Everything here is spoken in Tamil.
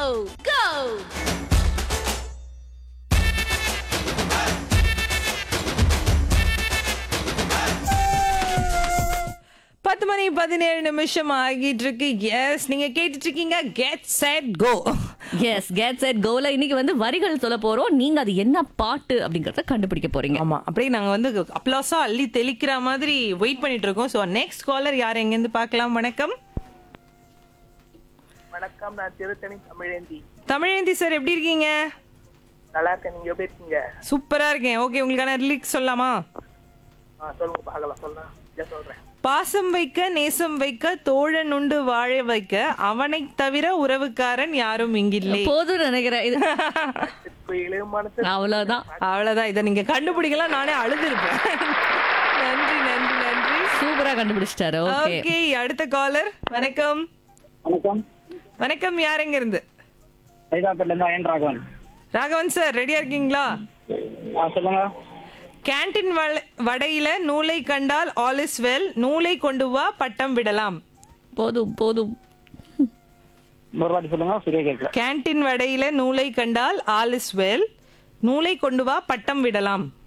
go பத்து மணி பதினேழு நிமிஷம் ஆகிட்டு இருக்கு எஸ் நீங்க கேட்டுட்டு இருக்கீங்க get set go yes get set கோல இன்னைக்கு வந்து வரிகள் சொல்ல போறோம் நீங்க அது என்ன பாட்டு அப்படிங்கறத கண்டுபிடிக்க போறீங்க ஆமா அப்படியே நாங்க வந்து அப்ளாஸா அள்ளி தெளிக்கிற மாதிரி வெயிட் பண்ணிட்டு இருக்கோம் சோ நெக்ஸ்ட் காலர் யார் எங்க இருந்து பார்க்கலாம் வணக்கம் வணக்கம் நான் திருத்தணி தமிழேந்தி தமிழேந்தி சார் எப்படி இருக்கீங்க நல்லா இருக்கேன் நீங்க எப்படி இருக்கீங்க சூப்பரா இருக்கேன் ஓகே உங்களுக்கான லிரிக்ஸ் சொல்லலாமா ஆ சொல்லுங்க பார்க்கலாம் சொல்றேன் இதை சொல்றேன் பாசம் வைக்க நேசம் வைக்க தோழன் உண்டு வாழ வைக்க அவனை தவிர உறவுக்காரன் யாரும் இங்கில்லை போதும் நினைக்கிறேன் இது குயிலு மனசு அவ்வளவுதான் அவ்வளவுதான் இதை நீங்க கண்டுபிடிக்கலாம் நானே அழுதுருப்பேன் நன்றி நன்றி நன்றி சூப்பரா கண்டுபிடிச்சிட்டாரு ஓகே ஓகே அடுத்த காலர் வணக்கம் வணக்கம் வணக்கம் யார் எங்க இருந்து சைதாப்பேட்ல இருந்து அயன் ராகவன் ராகவன் சார் ரெடியா இருக்கீங்களா ஆ சொல்லுங்க கேண்டீன் வள- வடையில நூலை கண்டால் ஆல் இஸ் வெல் நூலை கொண்டு வா பட்டம் விடலாம் போதும் போதும் ஒரு வாட்டி சொல்லுங்க சரியா கேட்கல கேண்டீன் வடையில நூலை கண்டால் ஆல் இஸ் வெல் நூலை கொண்டு வா பட்டம் விடலாம்